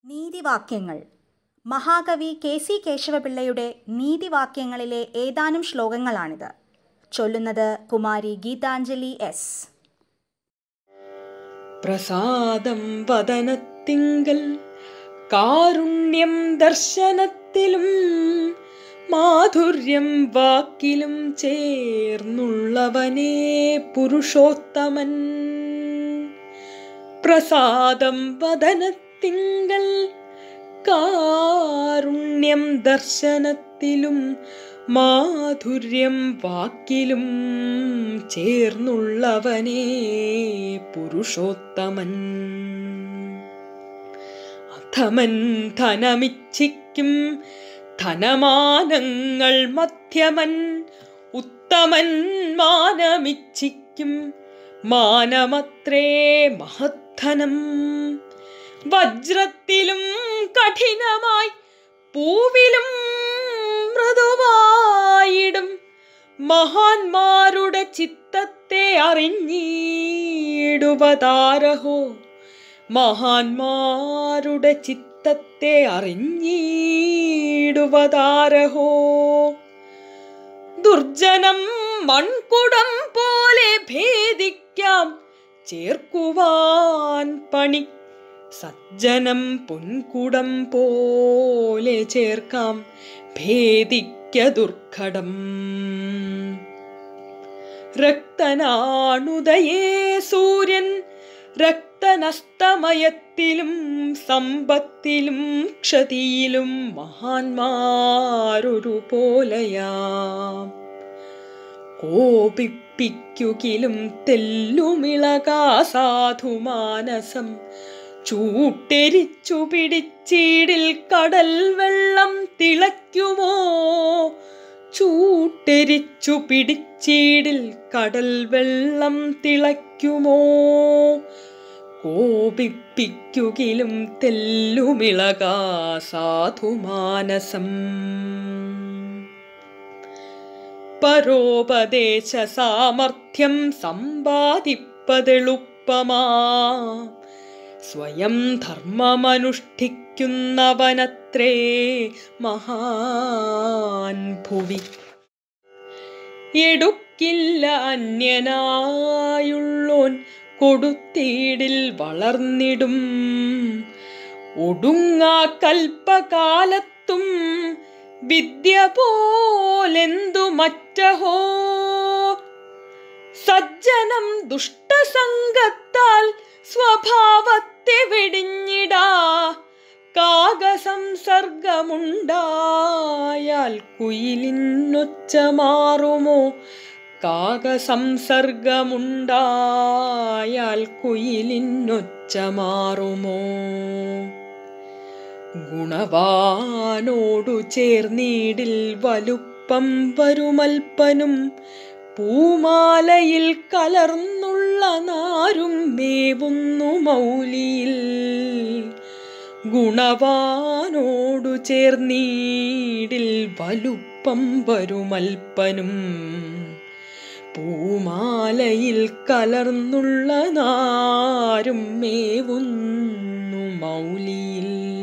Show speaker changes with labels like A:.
A: നീതിവാക്യങ്ങൾ മഹാകവി K C കേശവപിള്ളയുടെ നീതിവാക്യങ്ങളിലെ ഏതാനും ശ്ലോകങ്ങളാണിത് ചൊല്ലുന്നത് കുമാരി ഗീതാഞ്ജലി എസ്
B: പ്രസാദം വദനത്തിങ്കൽ കാരുണ്യം ദർശനത്തിലും മാധുര്യം വാക്കിലും ചേർന്നുള്ളവനേ പുരുഷോത്തമൻ പ്രസാദം വദനത്തിങ്കൽ കാരുണ്യം ദർശനത്തിലും മാധുര്യം വാക്കിലും ചേർന്നുള്ളവനേ പുരുഷോത്തമൻ അധമൻ ധനമിച്ഛിക്കും ധനമാനങ്ങൾ മധ്യമൻ ഉത്തമൻ മാനമിച്ഛിക്കും മാനമത്രേ മഹദ്ധനം വജ്രത്തിലും കഠിനമായി പൂവിലും മൃദുവായിടും മഹാന്മാരുടെ ചിത്തത്തെ അറിഞ്ഞിടുവതാരഹോ മഹാന്മാരുടെ ചിത്തത്തെ അറിഞ്ഞിടുവതാരഹോ ദുർജനം മൺകുടം പോലെ ഭേദിക്കാം ചേർക്കുവാൻ പണി സജ്ജനം പൊൻകുടം പോലെ ചേർക്കാം ഭേദിക്ക ദുർഘടം രക്തനാണുദയേ സൂര്യൻ രക്തനസ്തമയത്തിലും സമ്പത്തിലും ക്ഷതിയിലും മഹാന്മാരൊരു പോലെയാം കോപിപ്പിക്കുകിലും തെല്ലുമിളകാ സാധുമാനസം ചൂട്ടെരിച്ചു പിടിച്ചീടിൽ കടൽ വെള്ളം തിളയ്ക്കുമോ ചൂട്ടെരിച്ചു പിടിച്ചീടിൽ കടൽ വെള്ളം തിളയ്ക്കുമോ കോപിപ്പിക്കുകിലും തെല്ലുമിളകാ സാധുമാനസം പരോപദേശ സാമർഥ്യം സമ്പാദിപ്പതെളുപ്പമാ സ്വയം ധർമ്മമനുഷ്ഠിക്കുന്നവനത്രേ മഹാൻ ഭുവി എടുക്കില്ല അന്യനായുള്ളോൻ കൊടുത്തീടിൽ വളർന്നിടും ഒടുങ്ങാ കൽപ്പകാലത്തും വിദ്യ പോലെന്തു മറ്റഹോ സജ്ജനം ദുഷ്ടസംഗത്താൽ സ്വഭാവത്തെ വെടിഞ്ഞിടാ കാകസംസർഗമുണ്ടായാൽ കുയിലിനൊച്ച മാറുമോ കാകസംസർഗമുണ്ടായാൽ കുയിലിനൊച്ച മാറുമോ ഗുണവാനോടു ചേർന്നീടിൽ വലുപ്പം വരുമൽപ്പനും പൂമാലയിൽ കലർന്നുള്ള നാരും മേവുന്നു മൗലിയിൽ ഗുണവാനോടു ചേർന്നീടിൽ വലുപ്പം വരുമൽപ്പനും പൂമാലയിൽ കലർന്നുള്ള നാരും മേവുന്നു മൗലിയിൽ